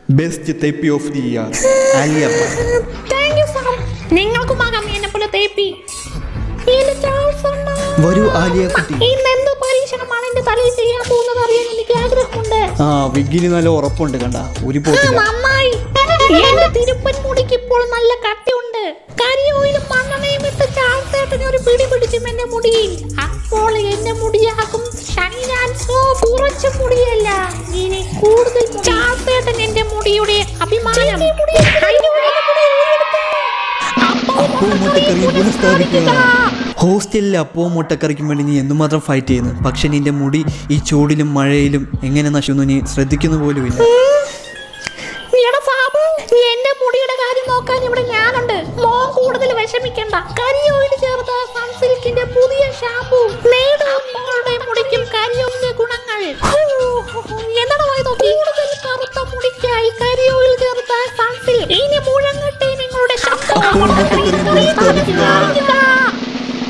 Best തെപ്പി of the year Alia Bhatt. Thank you sir നിങ്ങൾക്കുമാകാം എന്നെ പോലെ തേപ്പി എന്റെ ചാൾസ് അണ്ണാ. വരൂ ആലിയ കുട്ടി ഇന്ന് എന്ത് പരീക്ഷണമാണ് എന്റെ തലയിൽ ചെയ്യാൻ പോകുന്നത് അറിയാൻ എനിക്ക് ആഗ്രഹമുണ്ട് ആ വിഗിന് നല്ല ഉറപ്പുണ്ട് കണ്ട ഒരു ആ, പോട്ടില്ല നന്നായി എന്റെ തിരുപ്പൻ മുടിക്ക് ഇപ്പോൾ നല്ല കട്ടിയുണ്ട് കരിയോയിലും മണ്ണെണ്ണയും ഇട്ട് ചാൾസേട്ടന് ഒരു പിടി പിടിച്ചും എന്റെ മുടിയിൽ അപ്പോൾ എന്റെ മുടിയാകും ഷൈൻ ആൻഡ് സോഫ് കുറച്ച് മുടിയല്ല ഇനി കൂടുതൽ ചാൾസേട്ടൻ എന്റെ മുടിയുടെ അഭിമാനം അപ്പവും മുട്ടക്കറിയും പുനഃസ്ഥാപിക്കുക ഹോസ്റ്റലിലെ അപ്പവും മുട്ടക്കറിക്കും വേണ്ടി നീ എന്തുമാത്രം ഫൈറ്റ് ചെയ്യുന്നു പക്ഷെ നിന്റെ മുടി ഈ ചൂടിലും മഴയിലും എങ്ങനെ നശിക്കുന്നു നീ ശ്രദ്ധിക്കുന്നു പോലുമില്ല എടാ സാബു, എന്റെ മുടിയുടെ കാര്യം നോക്കാൻ ഇവിടെ ഞാനുണ്ട് മോൻ കൂടുതൽ വിഷമിക്കണ്ട കരിയോയിൽ ചേർത്ത സൺസിൽക്കിന്റെ പുതിയ ഷാമ്പു നേടും നിങ്ങളുടെ മുടിക്കും കരിയോയിലെ ഗുണങ്ങൾ എന്താണ് വായി നോക്കി കൂടുതൽ കറുത്ത മുടിക്കായി കരിയോയിൽ ചേർത്ത സൺസിൽക്ക് ഇനി മുഴങ്ങട്ടെ നിങ്ങളുടെ ശബ്ദം അപ്പോൾ മുട്ടക്കറി പുനഃസ്ഥാപിക്കുക